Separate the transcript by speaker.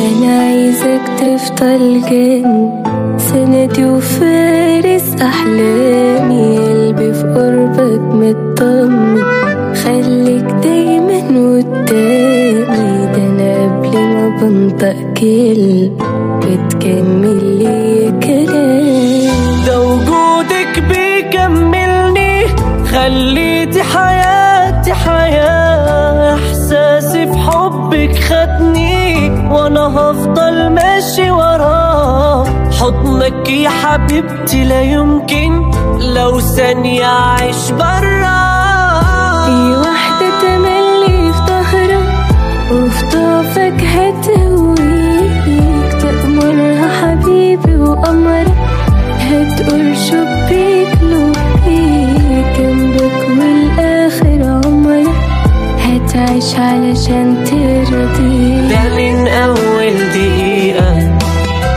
Speaker 1: أنا عايزك تفضل جنبي سندي وفارس أحلامي قلبي في قربك مطمن خليك دايما قدامي ده أنا قبل ما بنطق كلمة بتكمل لي كلام
Speaker 2: ده وجودك بيكملني خليتي حياتي حياة إحساسي في حبك خدني وأنا هفضل ماشي وراه حضنك يا حبيبتي لا يمكن لو ثانية أعيش براه
Speaker 1: في واحدة تملي في ظهرك وفي ضعفك هتقويك تأمرها حبيبي وقمرك هتقول شبيك لبيك جنبك والآخر عمرك هتعيش علشان ترضيك